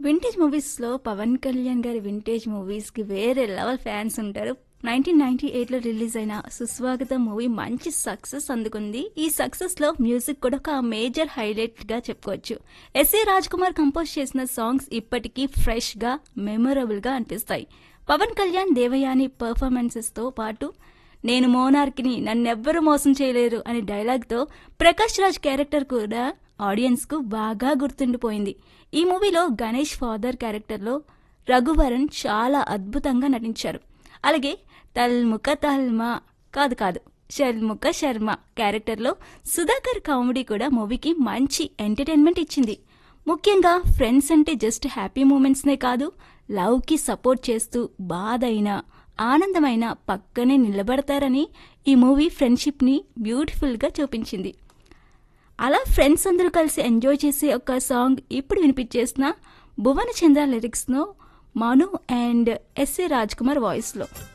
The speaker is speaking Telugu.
వింటేజ్ మూవీస్లో పవన్ కళ్యాణ్ గారి వింటేజ్ మూవీస్కి వేరే లెవెల్ ఫ్యాన్స్ ఉంటారు నైన్టీన్ నైన్టీ ఎయిట్లో రిలీజ్ అయిన సుస్వాగతం మూవీ మంచి సక్సెస్ అందుకుంది ఈ సక్సెస్లో మ్యూజిక్ కూడా ఒక మేజర్ హైలైట్గా చెప్పుకోవచ్చు ఎస్ఏ రాజ్ కుమార్ కంపోజ్ చేసిన సాంగ్స్ ఇప్పటికీ ఫ్రెష్గా మెమొరబుల్గా అనిపిస్తాయి పవన్ కళ్యాణ్ దేవయాని పర్ఫార్మెన్సెస్తో పాటు నేను మోనార్కిని నన్నెవ్వరూ మోసం చేయలేరు అనే డైలాగ్తో ప్రకాష్ రాజ్ క్యారెక్టర్ కూడా ఆడియన్స్కు బాగా గుర్తుండిపోయింది ఈ మూవీలో గణేష్ ఫాదర్ క్యారెక్టర్లో రఘువరన్ చాలా అద్భుతంగా నటించారు అలాగే తల్ముఖ తల్మా కాదు కాదు షర్ముఖ శర్మ క్యారెక్టర్లో సుధాకర్ కామెడీ కూడా మూవీకి మంచి ఎంటర్టైన్మెంట్ ఇచ్చింది ముఖ్యంగా ఫ్రెండ్స్ అంటే జస్ట్ హ్యాపీ మూమెంట్స్నే కాదు లవ్కి సపోర్ట్ చేస్తూ బాధ అయినా ఆనందమైన పక్కనే నిలబడతారని ఈ మూవీ ఫ్రెండ్షిప్ని బ్యూటిఫుల్గా చూపించింది అలా ఫ్రెండ్స్ అందరూ కలిసి ఎంజాయ్ చేసే ఒక సాంగ్ ఇప్పుడు వినిపించేసిన భువన చంద్ర లిరిక్స్ను మను అండ్ ఎస్ఏ రాజ్ కుమార్ వాయిస్లో